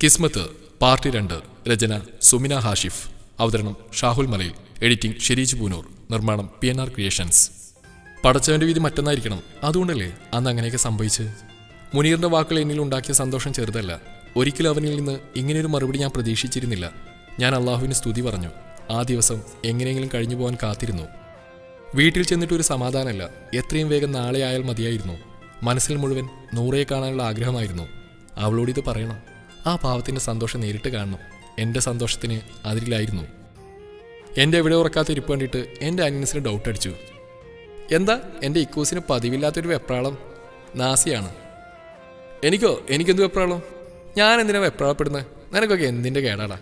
കിസ്മത്ത് party രണ്ട് രചന സുമിന ഹാഷിഫ് അവതരണം ഷാഹുൽ മലയിൽ എഡിറ്റിംഗ് ഷെരീജ് പൂനൂർ നിർമ്മാണം പി എൻ ആർ ക്രിയേഷൻസ് പടച്ചവന്റെ വിധി മറ്റൊന്നായിരിക്കണം അതുകൊണ്ടല്ലേ അന്ന് അങ്ങനെയൊക്കെ സംഭവിച്ച് മുനീറിന്റെ വാക്കുകൾ എന്നിൽ ഉണ്ടാക്കിയ സന്തോഷം ചെറുതല്ല ഒരിക്കലും അവനിൽ നിന്ന് ഇങ്ങനെയൊരു മറുപടി ഞാൻ പ്രതീക്ഷിച്ചിരുന്നില്ല ഞാൻ അള്ളാഹുവിന് സ്തുതി പറഞ്ഞു ആ ദിവസം എങ്ങനെയെങ്കിലും കഴിഞ്ഞു പോകാൻ കാത്തിരുന്നു വീട്ടിൽ ചെന്നിട്ട് ഒരു സമാധാനമല്ല എത്രയും വേഗം നാളെ ആയാൽ മതിയായിരുന്നു മനസ്സിൽ മുഴുവൻ നൂറയെ കാണാനുള്ള ആഗ്രഹമായിരുന്നു അവളോട് ഇത് പറയണം ആ പാവത്തിന്റെ സന്തോഷം നേരിട്ട് കാണണം എൻ്റെ സന്തോഷത്തിന് അതിരിലായിരുന്നു എൻ്റെ എവിടെ ഉറക്കാത്ത ഇരിപ്പ് കണ്ടിട്ട് എൻ്റെ അനിയൻസിന് ഡൗട്ട് അടിച്ചു എന്താ എൻ്റെ ഇക്കൂസിന് പതിവില്ലാത്തൊരു വെപ്രാളം നാസിയാണ് എനിക്കോ എനിക്കെന്ത് വെപ്രാളം ഞാൻ എന്തിനാ വെപ്രാളപ്പെടുന്നത് നിനക്കൊക്കെ എന്തിൻ്റെ കേടാടാ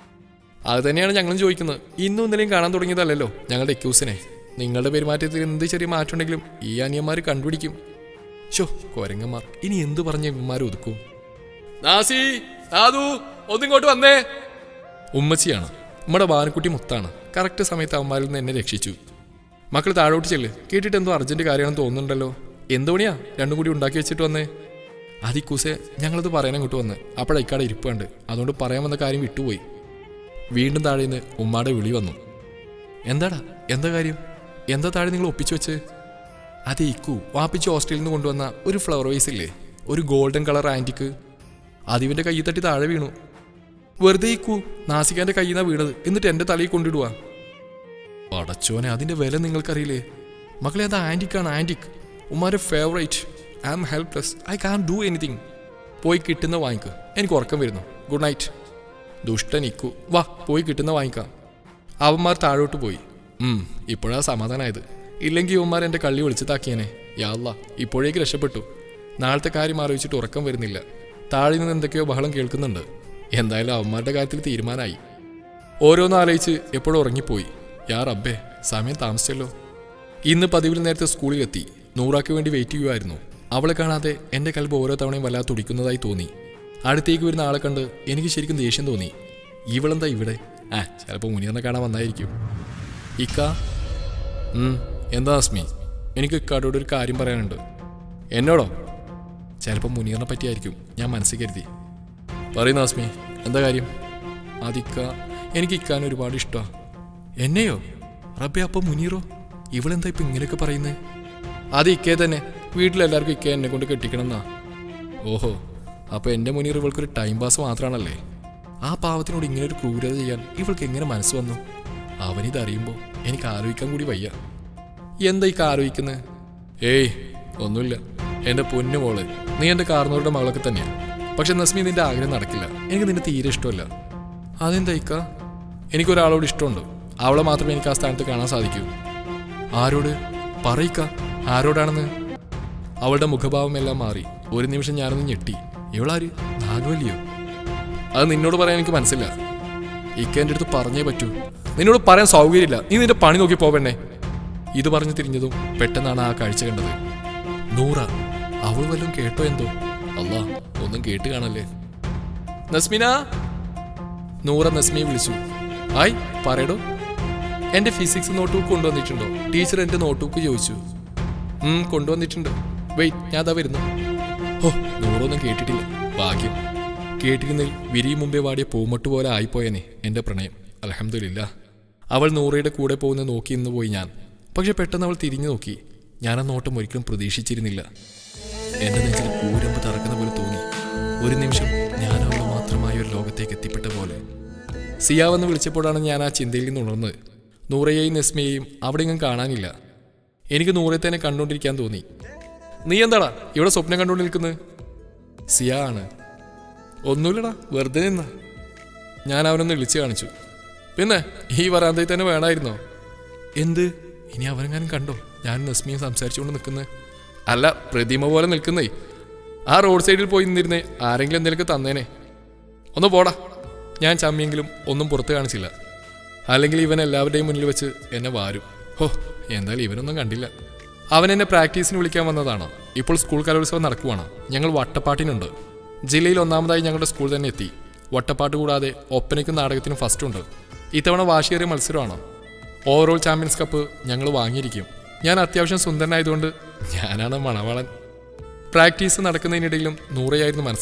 അത് തന്നെയാണ് ഞങ്ങളും ചോദിക്കുന്നത് ഇന്നും ഇന്നലെയും കാണാൻ തുടങ്ങിയതല്ലല്ലോ ഞങ്ങളുടെ എക്യൂസിനെ നിങ്ങളുടെ പെരുമാറ്റത്തിൽ എന്ത് ചെറിയ മാറ്റം ഉണ്ടെങ്കിലും ഈ അനിയന്മാർ കണ്ടുപിടിക്കും ഷോ കൊരങ്ങന്മാർ ഇനി എന്ത് പറഞ്ഞ ഇവന്മാർ ഒതുക്കും നാസി സാധു ഒന്നിങ്ങോട്ട് വന്നേ ഉമ്മച്ചിയാണ് നമ്മുടെ ബാനക്കുട്ടി മുത്താണ് കറക്റ്റ് സമയത്ത് അവന്മാരിൽ നിന്ന് എന്നെ രക്ഷിച്ചു മക്കൾ താഴോട്ട് ചെല്ല് കേട്ടിട്ട് എന്തോ അർജന്റ് കാര്യമാണെന്ന് തോന്നുന്നുണ്ടല്ലോ എന്ത് പണിയാ രണ്ടും കൂടി ഉണ്ടാക്കി വെച്ചിട്ട് വന്നേ അതിക്കൂസെ ഞങ്ങളത് പറയാൻ അങ്ങോട്ട് വന്ന് അപ്പോഴാ ഇക്കാടെ ഇരിപ്പ് കണ്ട് അതുകൊണ്ട് പറയാൻ വന്ന കാര്യം വിട്ടുപോയി വീണ്ടും താഴെ നിന്ന് ഉമ്മാടെ വിളി വന്നു എന്താടാ എന്താ കാര്യം എന്താ താഴെ നിങ്ങൾ ഒപ്പിച്ചു വെച്ച് അതെ ഇക്കു വാപ്പിച്ച് ഹോസ്റ്റലിൽ നിന്ന് കൊണ്ടുവന്ന ഒരു ഫ്ലവർ വൈസ് ഇല്ലേ ഒരു ഗോൾഡൻ കളർ ആൻറ്റിക്ക് അതിവന്റെ കയ്യിൽ തട്ടി താഴെ വീണു വെറുതെ ഇക്കു നാസിക്കാന്റെ കയ്യിൽ നിന്നാ വീണത് എന്നിട്ട് എന്റെ തലയിൽ കൊണ്ടിടുവാ പടച്ചോനെ അതിന്റെ വില നിങ്ങൾക്കറിയില്ലേ മക്കളെ അത് ആൻറ്റിക്കാണ് ആൻറ്റിക് ഉമ്മാരുടെ favourite I am helpless I can do anything പോയി കിട്ടുന്ന വാങ്ങിക്ക് എനിക്ക് ഉറക്കം വരുന്നു ഗുഡ് നൈറ്റ് ദുഷ്ടൻ ഇക്കു വാ പോയി കിട്ടുന്ന വാങ്ങിക്കാം അവന്മാർ താഴോട്ട് പോയി ഉം ഇപ്പോഴാ സമാധാനമായത് ഇല്ലെങ്കിൽ ഇവന്മാർ എൻ്റെ കള്ളി വിളിച്ചതാക്കിയേനെ യാല്ല ഇപ്പോഴേക്ക് രക്ഷപ്പെട്ടു നാളത്തെ കാര്യം ആലോചിച്ചിട്ട് ഉറക്കം വരുന്നില്ല താഴെ നിന്ന് എന്തൊക്കെയോ ബഹളം കേൾക്കുന്നുണ്ട് എന്തായാലും അവന്മാരുടെ കാര്യത്തിൽ തീരുമാനമായി ഓരോന്ന് ആലോചിച്ച് എപ്പോഴും ഉറങ്ങിപ്പോയി യാ റബ്ബേ സമയം താമസിച്ചല്ലോ ഇന്ന് പതിവിൽ നേരത്തെ സ്കൂളിലെത്തി നൂറാക്ക് വേണ്ടി വെയിറ്റ് ചെയ്യുമായിരുന്നു അവളെ കാണാതെ എൻ്റെ കൽബ് ഓരോ തവണയും വല്ലാതെ തുടിക്കുന്നതായി തോന്നി അടുത്തേക്ക് വരുന്ന ആളെ കണ്ട് എനിക്ക് ശരിക്കും ദേഷ്യം തോന്നി ഇവളെന്താ ഇവിടെ ആ ചിലപ്പോൾ മുനിയറിനെ കാണാൻ വന്നായിരിക്കും ഇക്ക ഉം, എന്താ അസ്മി എനിക്ക് ഇക്കാടോട് ഒരു കാര്യം പറയാനുണ്ട് എന്നോടോ ചിലപ്പോൾ മുനീറിനെ പറ്റിയായിരിക്കും ഞാൻ മനസ്സിൽ കരുതി പറയുന്ന അസ്മി എന്താ കാര്യം അതിക്ക എനിക്ക് ഇക്കാൻ ഒരുപാട് ഇഷ്ടമാണ് എന്നെയോ റബ്ബെ അപ്പം മുനീറോ ഇവളെന്താ ഇപ്പം ഇങ്ങനെയൊക്കെ പറയുന്നത് അത് ഇക്കേ തന്നെ വീട്ടിലെല്ലാവർക്കും ഇക്ക എന്നെ കൊണ്ട് കെട്ടിക്കണം എന്നാ ഓഹോ അപ്പോൾ എൻ്റെ മുനീർ ഇവൾക്കൊരു ടൈം പാസ് മാത്രമാണല്ലേ ആ പാവത്തിനോട് ഇങ്ങനെ ഒരു ക്രൂരത ചെയ്യാൻ ഇവൾക്ക് എങ്ങനെ മനസ്സ് വന്നു അവനിതറിയുമ്പോൾ എനിക്ക് ആലോചിക്കാൻ കൂടി വയ്യ എന്താ ഇക്ക ആലോചിക്കുന്നത് ഏയ് ഒന്നുമില്ല എൻ്റെ പൊന്നു മോള് നീ എൻ്റെ കാർന്നവരുടെ മകളൊക്കെ തന്നെയാണ് പക്ഷെ നസ്മി നിന്റെ ആഗ്രഹം നടക്കില്ല എനിക്ക് നിന്നെ തീരെ ഇഷ്ടമല്ല അതെന്താ ഇക്ക എനിക്കൊരാളോട് ഇഷ്ടമുണ്ട് അവളെ മാത്രമേ എനിക്ക് ആ സ്ഥാനത്ത് കാണാൻ സാധിക്കൂ ആരോട് പറയിക്ക ആരോടാണെന്ന് അവളുടെ മുഖഭാവം എല്ലാം മാറി ഒരു നിമിഷം ഞാനൊന്ന് ഞെട്ടി ഇവളാര് നാഗവല്ലിയോ അത് നിന്നോട് പറയാൻ എനിക്ക് മനസ്സില്ല ഇക്ക എൻ്റെ അടുത്ത് പറഞ്ഞേ പറ്റൂ നിന്നോട് പറയാൻ സൗകര്യമില്ല നീ നിന്റെ പണി നോക്കി പോവണ്ണേ ഇത് പറഞ്ഞു തിരിഞ്ഞതും പെട്ടെന്നാണ് ആ കാഴ്ച കണ്ടത് നൂറ അവൾ വല്ലതും കേട്ടോ എന്തോ അല്ലാ ഒന്നും കേട്ട് കാണല്ലേ നസ്മിന നൂറ നസ്മിയെ വിളിച്ചു ആയ് പറയടോ എന്റെ ഫിസിക്സ് നോട്ട് ബുക്ക് കൊണ്ടുവന്നിട്ടുണ്ടോ ടീച്ചർ എന്റെ നോട്ട് ബുക്ക് ചോദിച്ചു ഉം കൊണ്ടുവന്നിട്ടുണ്ട് വെയിറ്റ് ഞാൻ അതാ വരുന്നു ഓ നൂറൊന്നും കേട്ടിട്ടില്ല ഭാഗ്യം കേട്ടിരുന്നതിൽ വിരിയും മുമ്പേ വാടിയ പൂമട്ട് പോലെ ആയിപ്പോയനെ എന്റെ പ്രണയം അലഹമില്ല അവൾ നൂറയുടെ കൂടെ പോകുന്ന നോക്കി നിന്ന് പോയി ഞാൻ പക്ഷെ പെട്ടെന്ന് അവൾ തിരിഞ്ഞു നോക്കി ഞാൻ ആ നോട്ടം ഒരിക്കലും പ്രതീക്ഷിച്ചിരുന്നില്ല എന്റെ നെഞ്ചിൽ കൂരമ്പ് തറക്കുന്ന പോലെ തോന്നി ഒരു നിമിഷം ഞാൻ അവൾ മാത്രമായ ഒരു ലോകത്തേക്ക് എത്തിപ്പെട്ട പോലെ സിയാവെന്ന് വിളിച്ചപ്പോഴാണ് ഞാൻ ആ ചിന്തയിൽ നിന്ന് ഉണർന്നത് നൂറയെയും നെസ്മയെയും അവിടെയെങ്കിലും കാണാനില്ല എനിക്ക് നൂറെ തന്നെ കണ്ടുകൊണ്ടിരിക്കാൻ തോന്നി നീ എന്താടാ ഇവിടെ സ്വപ്നം കണ്ടുകൊണ്ട് നിൽക്കുന്നത് സിയ ആണ് ഒന്നുമില്ലടാ വെറുതെ നിന്ന ഞാൻ അവനൊന്ന് വിളിച്ചു കാണിച്ചു പിന്നെ ഈ വരാന്തയിൽ തന്നെ വേണമായിരുന്നോ എന്ത് ഇനി അവനെങ്ങാനും കണ്ടോ ഞാൻ നസ്മിയും സംസാരിച്ചുകൊണ്ട് നിൽക്കുന്നത് അല്ല പ്രതിമ പോലെ നിൽക്കുന്നേ ആ റോഡ് സൈഡിൽ പോയി നിന്നിരുന്നേ ആരെങ്കിലും എന്തെങ്കിലുമൊക്കെ തന്നേനെ ഒന്ന് പോടാ ഞാൻ ചമ്മിയെങ്കിലും ഒന്നും പുറത്ത് കാണിച്ചില്ല അല്ലെങ്കിൽ ഇവൻ എല്ലാവരുടെയും മുന്നിൽ വെച്ച് എന്നെ വാരും ഹോ എന്തായാലും ഇവനൊന്നും കണ്ടില്ല അവൻ എന്നെ പ്രാക്ടീസിന് വിളിക്കാൻ വന്നതാണ് ഇപ്പോൾ സ്കൂൾ കലോത്സവം നടക്കുവാണ് ഞങ്ങൾ വട്ടപ്പാട്ടിനുണ്ട് ജില്ലയിൽ ഒന്നാമതായി ഞങ്ങളുടെ സ്കൂൾ തന്നെ എത്തി വട്ടപ്പാട്ട് കൂടാതെ ഒപ്പനയ്ക്കും നാടകത്തിനും ഫസ്റ്റ് ഉണ്ട് ഇത്തവണ വാശിയേറിയ മത്സരമാണ് ഓവറോൾ ചാമ്പ്യൻസ് കപ്പ് ഞങ്ങൾ വാങ്ങിയിരിക്കും ഞാൻ അത്യാവശ്യം സുന്ദരനായതുകൊണ്ട് ഞാനാണ് മണവാളൻ പ്രാക്ടീസ് നടക്കുന്നതിനിടയിലും നൂറയായിരുന്നു മനസ്സിൽ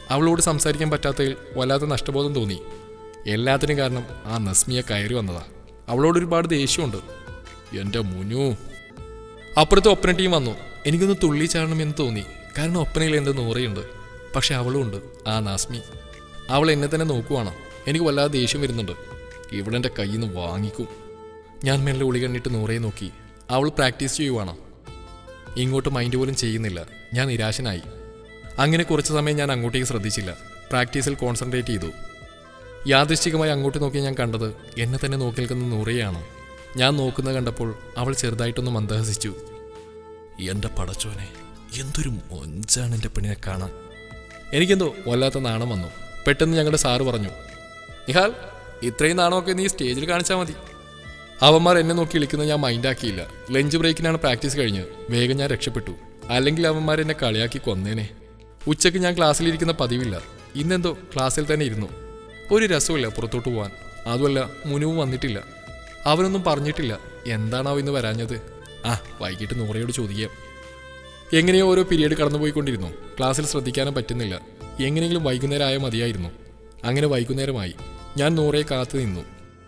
അവളോട് സംസാരിക്കാൻ പറ്റാത്തതിൽ വല്ലാത്ത നഷ്ടബോധം തോന്നി എല്ലാത്തിനും കാരണം ആ നസ്മിയെ കയറി വന്നതാ അവളോട് ഒരുപാട് ദേഷ്യമുണ്ട് എൻ്റെ മുനു അപ്പുറത്തെ ഒപ്പന ടീം വന്നു എനിക്കൊന്ന് തുള്ളി ചാടണമെന്ന് തോന്നി കാരണം ഒപ്പനയിൽ എൻ്റെ നൂറയുണ്ട് പക്ഷെ അവളും ഉണ്ട് ആ നാസ്മി അവൾ എന്നെ തന്നെ നോക്കുവാണ് എനിക്ക് വല്ലാതെ ദേഷ്യം വരുന്നുണ്ട് ഇവിടെ എൻ്റെ കയ്യിൽ നിന്ന് വാങ്ങിക്കും ഞാൻ മെല്ലെ ഉളി കണ്ണിട്ട് നൂറയെ നോക്കി അവൾ പ്രാക്ടീസ് ചെയ്യുവാണ് ഇങ്ങോട്ട് മൈൻഡ് പോലും ചെയ്യുന്നില്ല ഞാൻ നിരാശനായി അങ്ങനെ കുറച്ച് സമയം ഞാൻ അങ്ങോട്ടേക്ക് ശ്രദ്ധിച്ചില്ല പ്രാക്ടീസിൽ കോൺസെൻട്രേറ്റ് ചെയ്തു യാദൃശ്ചികമായി അങ്ങോട്ട് നോക്കി ഞാൻ കണ്ടത് എന്നെ തന്നെ നോക്കി നിൽക്കുന്ന നൂറയാണ് ഞാൻ നോക്കുന്നത് കണ്ടപ്പോൾ അവൾ ചെറുതായിട്ടൊന്ന് മന്ദഹസിച്ചു എൻ്റെ പടച്ചോനെ എന്തൊരു മൊഞ്ചാണ് എൻ്റെ പെണ്ണിനെ കാണാൻ എനിക്കെന്തോ വല്ലാത്ത നാണം വന്നു പെട്ടെന്ന് ഞങ്ങളുടെ സാറ് പറഞ്ഞു നിഹാൽ ഇത്രയും നാണമൊക്കെ നീ സ്റ്റേജിൽ കാണിച്ചാൽ മതി അവന്മാർ എന്നെ നോക്കി വിളിക്കുന്നത് ഞാൻ മൈൻഡാക്കിയില്ല ലഞ്ച് ബ്രേക്കിനാണ് പ്രാക്ടീസ് കഴിഞ്ഞ് വേഗം ഞാൻ രക്ഷപ്പെട്ടു അല്ലെങ്കിൽ അവന്മാർ എന്നെ കളിയാക്കി കൊന്നേനെ ഉച്ചയ്ക്ക് ഞാൻ ക്ലാസ്സിലിരിക്കുന്ന പതിവില്ല ഇന്നെന്തോ ക്ലാസ്സിൽ തന്നെ ഇരുന്നു ഒരു രസമില്ല പുറത്തോട്ട് പോവാൻ അതുമല്ല മുനുവും വന്നിട്ടില്ല അവനൊന്നും പറഞ്ഞിട്ടില്ല എന്താണാവോ ഇന്ന് വരാഞ്ഞത് ആ വൈകിട്ട് നൂറയോട് ചോദിക്കാം എങ്ങനെയോ ഓരോ പീരീഡ് കടന്നുപോയിക്കൊണ്ടിരുന്നു ക്ലാസ്സിൽ ശ്രദ്ധിക്കാനും പറ്റുന്നില്ല എങ്ങനെയെങ്കിലും വൈകുന്നേരം ആയ മതിയായിരുന്നു അങ്ങനെ വൈകുന്നേരമായി ഞാൻ നൂറയെ കാത്തു നിന്നു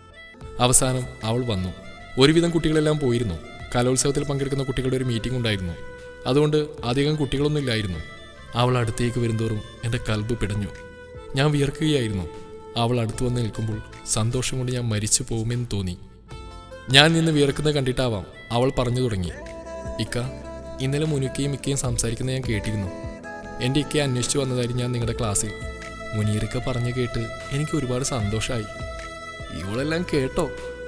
അവസാനം അവൾ വന്നു ഒരുവിധം കുട്ടികളെല്ലാം പോയിരുന്നു കലോത്സവത്തിൽ പങ്കെടുക്കുന്ന കുട്ടികളുടെ ഒരു മീറ്റിംഗ് ഉണ്ടായിരുന്നു അതുകൊണ്ട് അധികം കുട്ടികളൊന്നും ഇല്ലായിരുന്നു അവൾ അടുത്തേക്ക് വരുന്തോറും എൻ്റെ കൽബ് പിടഞ്ഞു ഞാൻ വിയർക്കുകയായിരുന്നു അവൾ അടുത്ത് വന്ന് നിൽക്കുമ്പോൾ സന്തോഷം കൊണ്ട് ഞാൻ മരിച്ചു പോകുമെന്ന് തോന്നി ഞാൻ നിന്ന് വിയർക്കുന്നത് കണ്ടിട്ടാവാം അവൾ പറഞ്ഞു തുടങ്ങി ഇക്ക ഇന്നലെ മുനുക്കയും ഇക്കയും സംസാരിക്കുന്നത് ഞാൻ കേട്ടിരുന്നു എൻ്റെ ഇക്കയെ അന്വേഷിച്ചു വന്നതായിരുന്നു ഞാൻ നിങ്ങളുടെ ക്ലാസ്സിൽ മുനീറിക്ക പറഞ്ഞു കേട്ട് എനിക്ക് ഒരുപാട് സന്തോഷമായി ഇവളെല്ലാം കേട്ടോ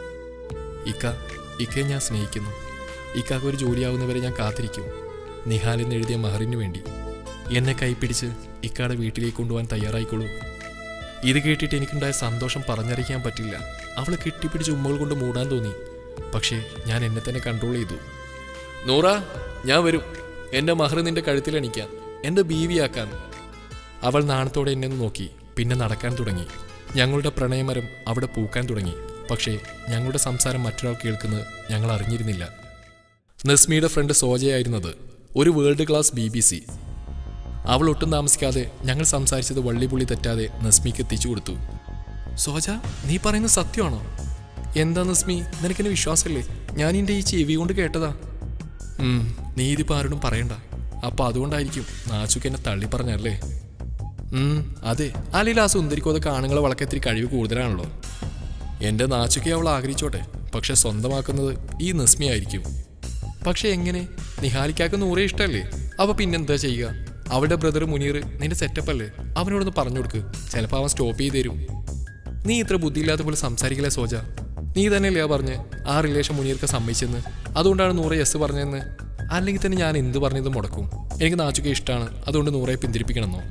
ഇക്ക ഇക്കയെ ഞാൻ സ്നേഹിക്കുന്നു ഇക്കാക്ക് ഒരു ജോലിയാവുന്നവരെ ഞാൻ കാത്തിരിക്കും നിഹാലിന്ന് എഴുതിയ മഹറിന് വേണ്ടി എന്നെ കൈപ്പിടിച്ച് ഇക്കാടെ വീട്ടിലേക്ക് കൊണ്ടുപോകാൻ തയ്യാറായിക്കോളൂ ഇത് കേട്ടിട്ട് എനിക്കുണ്ടായ സന്തോഷം പറഞ്ഞറിയിക്കാൻ പറ്റില്ല അവളെ കെട്ടിപ്പിടിച്ച് ഉമ്മകൾ കൊണ്ട് മൂടാൻ തോന്നി പക്ഷേ ഞാൻ എന്നെ തന്നെ കൺട്രോൾ ചെയ്തു നൂറ ഞാൻ വരും എൻ്റെ മഹർ നിന്റെ കഴുത്തിലണിക്കാൻ എൻ്റെ ബീവിയാക്കാൻ അവൾ നാണത്തോടെ എന്നെ ഒന്ന് നോക്കി പിന്നെ നടക്കാൻ തുടങ്ങി ഞങ്ങളുടെ പ്രണയമരം അവിടെ പൂക്കാൻ തുടങ്ങി പക്ഷേ ഞങ്ങളുടെ സംസാരം മറ്റൊരാൾ കേൾക്കുന്നത് ഞങ്ങൾ അറിഞ്ഞിരുന്നില്ല നസ്മിയുടെ ഫ്രണ്ട് സോജയായിരുന്നത് ഒരു world class B B C അവൾ ഒട്ടും താമസിക്കാതെ ഞങ്ങൾ സംസാരിച്ചത് വള്ളിപുള്ളി തെറ്റാതെ നസ്മിക്ക് എത്തിച്ചു കൊടുത്തു സോജ നീ പറയുന്നത് സത്യമാണോ എന്താ നസ്മി നിനക്കെന്നെ വിശ്വാസമല്ലേ ഞാൻ എൻ്റെ ഈ ചെവി കൊണ്ട് കേട്ടതാ ഉം, നീ ഇതിപ്പോൾ ആരോടും പറയണ്ട അപ്പൊ അതുകൊണ്ടായിരിക്കും നാച്ചുക്ക് എന്നെ തള്ളി പറഞ്ഞല്ലേ ഉം, അതെ അല്ലെങ്കിൽ ആ സുന്ദരിക്കോത കാണുങ്ങളെ വളക്കെത്തിരി കഴിവ് കൂടുതലാണല്ലോ എന്റെ നാച്ചുക്കെ അവൾ ആഗ്രഹിച്ചോട്ടെ പക്ഷെ സ്വന്തമാക്കുന്നത് ഈ നസ്മി ആയിരിക്കും പക്ഷെ എങ്ങനെ നിഹാലിക്കാക്ക് നൂറേ ഇഷ്ടമല്ലേ അവ പിന്നെന്താ ചെയ്യുക അവളുടെ ബ്രദർ മുനീർ നിന്റെ സെറ്റപ്പ് അല്ലേ അവനോടൊന്ന് പറഞ്ഞു കൊടുക്ക് ചിലപ്പോൾ അവൻ സ്റ്റോപ്പ് ചെയ്ത് തരും നീ ഇത്ര ബുദ്ധിയില്ലാത്ത പോലെ സംസാരിക്കില്ല സോജ നീ തന്നെയല്ലേ പറഞ്ഞ് ആ റിലേഷൻ മുനീർക്ക് സമ്മതിച്ചെന്ന് അതുകൊണ്ടാണ് നൂറെ യെസ് പറഞ്ഞതെന്ന് അല്ലെങ്കിൽ തന്നെ ഞാൻ എന്ത് പറഞ്ഞത് മുടക്കും എനിക്ക് നാച്ചുക്കെ ഇഷ്ടമാണ് അതുകൊണ്ട് നൂറെ പിന്തിരിപ്പിക്കണമെന്നോ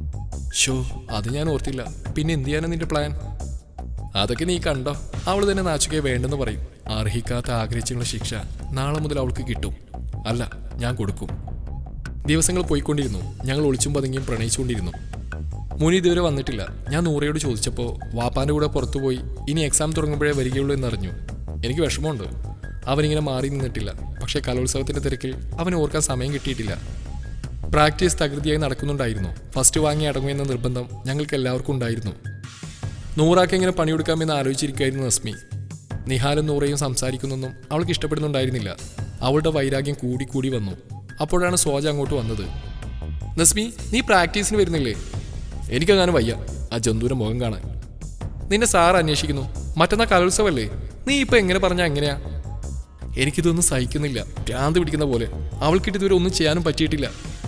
ഷോ അത് ഞാൻ ഓർത്തില്ല പിന്നെ എന്ത് ചെയ്യാനാ നിന്റെ പ്ലാൻ അതൊക്കെ നീ കണ്ടോ അവൾ തന്നെ നാച്ചുകയെ വേണ്ടെന്ന് പറയും അർഹിക്കാത്ത ആഗ്രഹിച്ചുള്ള ശിക്ഷ നാളെ മുതൽ അവൾക്ക് കിട്ടും അല്ല ഞാൻ കൊടുക്കും ദിവസങ്ങൾ പോയിക്കൊണ്ടിരുന്നു ഞങ്ങൾ ഒളിച്ചും പതുങ്ങിയും പ്രണയിച്ചുകൊണ്ടിരുന്നു മുനി ഇതുവരെ വന്നിട്ടില്ല ഞാൻ നൂറയോട് ചോദിച്ചപ്പോൾ വാപ്പാൻ്റെ കൂടെ പുറത്തുപോയി ഇനി എക്സാം തുടങ്ങുമ്പോഴേ വരികയുള്ളൂ എന്നറിഞ്ഞു എനിക്ക് വിഷമമുണ്ട് അവനിങ്ങനെ മാറി നിന്നിട്ടില്ല പക്ഷേ കലോത്സവത്തിന്റെ തിരക്കിൽ അവന് ഓർക്കാൻ സമയം കിട്ടിയിട്ടില്ല പ്രാക്ടീസ് തകൃതിയായി നടക്കുന്നുണ്ടായിരുന്നു ഫസ്റ്റ് വാങ്ങി അടങ്ങുമെന്ന നിർബന്ധം ഞങ്ങൾക്ക് എല്ലാവർക്കും ഉണ്ടായിരുന്നു നൂറാക്ക് എങ്ങനെ പണിയെടുക്കാമെന്ന് ആലോചിച്ചിരിക്കുകയായിരുന്നു നസ്മി നിഹാലും നൂറയും സംസാരിക്കുന്നൊന്നും അവൾക്ക് ഇഷ്ടപ്പെടുന്നുണ്ടായിരുന്നില്ല അവളുടെ വൈരാഗ്യം കൂടി കൂടി വന്നു അപ്പോഴാണ് സോജ അങ്ങോട്ട് വന്നത് നസ്മി നീ പ്രാക്ടീസിന് വരുന്നില്ലേ എനിക്കങ്ങനെ വയ്യ ആ ജന്തുവിന്റെ മുഖം കാണാൻ നിന്നെ സാർ അന്വേഷിക്കുന്നു മറ്റന്നാ കലോത്സവല്ലേ നീ ഇപ്പൊ എങ്ങനെ പറഞ്ഞാ എങ്ങനെയാ എനിക്കിതൊന്നും സഹിക്കുന്നില്ല ഭ്രാന്ത് പിടിക്കുന്ന പോലെ അവൾക്കിട്ട് ഇതുവരെ ഒന്നും ചെയ്യാനും പറ്റിയിട്ടില്ല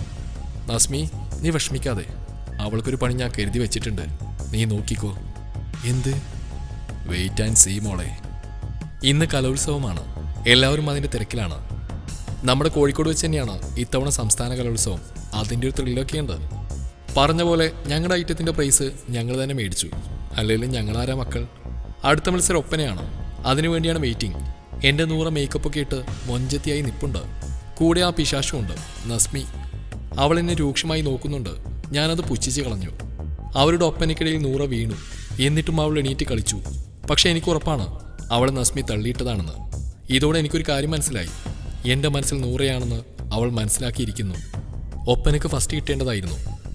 നസ്മി നീ വിഷമിക്കാതെ അവൾക്കൊരു പണി ഞാൻ കരുതി വെച്ചിട്ടുണ്ട് നീ നോക്കിക്കോ എന്ത് വെയിറ്റ് ആൻഡ് സീ മോളെ ഇന്ന് കലോത്സവമാണ് എല്ലാവരും അതിൻ്റെ തിരക്കിലാണ് നമ്മുടെ കോഴിക്കോട് വെച്ച് തന്നെയാണ് ഇത്തവണ സംസ്ഥാന കലോത്സവം അതിൻ്റെ ഒരു ത്രില്ലൊക്കെ ഉണ്ട് പറഞ്ഞ പോലെ ഞങ്ങളുടെ ഐറ്റത്തിൻ്റെ പ്രൈസ് ഞങ്ങൾ തന്നെ മേടിച്ചു അല്ലെങ്കിൽ ഞങ്ങളാരാ മക്കൾ അടുത്ത മത്സരം ഒപ്പനയാണ് അതിനുവേണ്ടിയാണ് വെയിറ്റിംഗ് എൻ്റെ നൂറ് മേക്കപ്പൊക്കെ ഇട്ട് മൊഞ്ചത്തിയായി നിപ്പുണ്ട് കൂടെ ആ പിശാശുണ്ട് നസ്മി അവൾ എന്നെ രൂക്ഷമായി നോക്കുന്നുണ്ട് ഞാനത് പുച്ഛിച്ച് കളഞ്ഞു അവരുടെ ഒപ്പനയ്ക്കിടയിൽ നൂറ വീണു എന്നിട്ടും അവൾ എണീറ്റ് കളിച്ചു പക്ഷെ എനിക്ക് ഉറപ്പാണ് അവൾ നസ്മി തള്ളിയിട്ടതാണെന്ന് ഇതോടെ എനിക്കൊരു കാര്യം മനസ്സിലായി എൻ്റെ മനസ്സിൽ നൂറയാണെന്ന് അവൾ മനസ്സിലാക്കിയിരിക്കുന്നു ഒപ്പനയ്ക്ക് ഫസ്റ്റ് കിട്ടേണ്ടതായിരുന്നു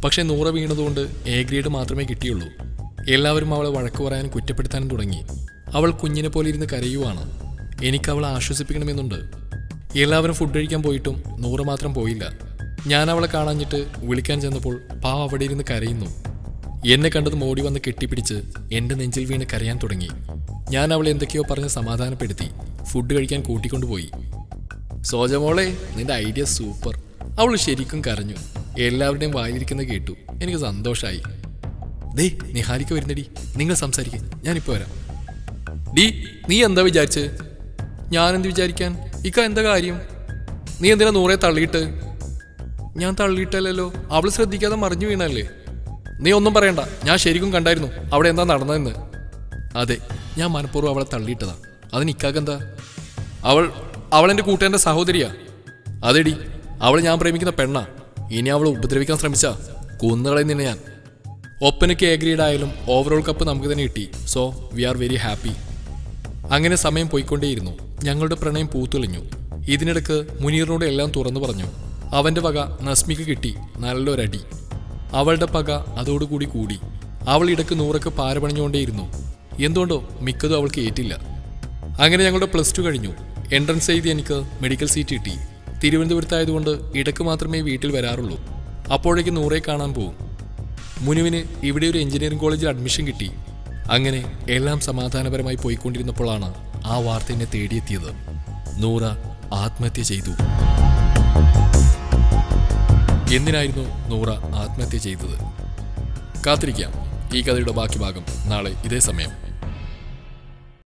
പക്ഷേ നൂറ വീണതുകൊണ്ട് എ ഗ്രേഡ് മാത്രമേ കിട്ടിയുള്ളൂ എല്ലാവരും അവളെ വഴക്ക് പറയാനും കുറ്റപ്പെടുത്താനും തുടങ്ങി അവൾ കുഞ്ഞിനെ പോലെ ഇരുന്ന് കരയുവാണ് എനിക്ക് അവളെ ആശ്വസിപ്പിക്കണമെന്നുണ്ട് എല്ലാവരും ഫുഡ് കഴിക്കാൻ പോയിട്ടും നൂറ് മാത്രം പോയില്ല ഞാൻ അവളെ കാണാഞ്ഞിട്ട് വിളിക്കാൻ ചെന്നപ്പോൾ പാവ അവിടെ ഇരുന്ന് കരയുന്നു എന്നെ കണ്ടത് മോടി വന്ന് കെട്ടിപ്പിടിച്ച് എൻ്റെ നെഞ്ചിൽ വീണ് കരയാൻ തുടങ്ങി ഞാൻ അവളെ എന്തൊക്കെയോ പറഞ്ഞ് സമാധാനപ്പെടുത്തി ഫുഡ് കഴിക്കാൻ കൂട്ടിക്കൊണ്ടുപോയി സോജമോളെ നിന്റെ ഐഡിയ സൂപ്പർ അവൾ ശരിക്കും കരഞ്ഞു എല്ലാവരുടെയും വായിലിരിക്കുന്നത് കേട്ടു എനിക്ക് സന്തോഷമായി ദേ നിഹാരിക്ക വരുന്നടി നിങ്ങൾ സംസാരിക്കുക ഞാനിപ്പോൾ വരാം ഡി നീ എന്താ വിചാരിച്ച് ഞാനെന്ത് വിചാരിക്കാൻ ഇക്ക എന്താ കാര്യം നീ എന്തിനാ നൂറെ തള്ളിയിട്ട് ഞാൻ തള്ളിയിട്ടല്ലോ അവൾ ശ്രദ്ധിക്കാതെ മറിഞ്ഞു വീണല്ലേ നീ ഒന്നും പറയണ്ട ഞാൻ ശരിക്കും കണ്ടായിരുന്നു അവിടെ എന്താ നടന്നതെന്ന് അതെ ഞാൻ മനഃപൂർവ്വം അവളെ തള്ളിയിട്ടതാ അതിന് ഇക്കാക്കെന്താ അവൾ അവൾ എൻ്റെ കൂട്ടുകാരൻ്റെ സഹോദരിയാ അതെടി അവൾ ഞാൻ പ്രേമിക്കുന്ന പെണ്ണാ ഇനി അവൾ ഉപദ്രവിക്കാൻ ശ്രമിച്ചാ കൊന്നുകളെ നിന്നെ ഞാൻ ഒപ്പനയ്ക്ക് എ ആയാലും ഓവറോൾ കപ്പ് നമുക്ക് തന്നെ കിട്ടി so we are very happy അങ്ങനെ സമയം പോയിക്കൊണ്ടേയിരുന്നു ഞങ്ങളുടെ പ്രണയം പൂത്തുളിഞ്ഞു ഇതിനിടക്ക് മുനീറിനോട് എല്ലാം തുറന്നു പറഞ്ഞു അവന്റെ വക നസ്മിക്ക് കിട്ടി നല്ലൊരടി അവളുടെ പക അതോടുകൂടി കൂടി അവൾ ഇടക്ക് നൂറക്ക് പാര പണിഞ്ഞുകൊണ്ടേയിരുന്നു എന്തുകൊണ്ടോ മിക്കതും അവൾക്ക് ഏറ്റില്ല അങ്ങനെ ഞങ്ങളുടെ പ്ലസ് ടു കഴിഞ്ഞു എൻട്രൻസ് എഴുതി എനിക്ക് മെഡിക്കൽ സീറ്റ് കിട്ടി തിരുവനന്തപുരത്തായതുകൊണ്ട് ഇടക്ക് മാത്രമേ വീട്ടിൽ വരാറുള്ളൂ അപ്പോഴേക്ക് നൂറെ കാണാൻ പോകും മുനുവിന് ഇവിടെ ഒരു എഞ്ചിനീയറിംഗ് കോളേജിൽ അഡ്മിഷൻ കിട്ടി അങ്ങനെ എല്ലാം സമാധാനപരമായി പോയിക്കൊണ്ടിരുന്നപ്പോഴാണ് ആ വാർത്ത എന്നെ തേടിയെത്തിയത് നൂറ ആത്മഹത്യ ചെയ്തു എന്തിനായിരുന്നു നൂറ ആത്മഹത്യ ചെയ്തത് കാത്തിരിക്കാം ഈ കഥയുടെ ബാക്കി ഭാഗം നാളെ ഇതേ സമയം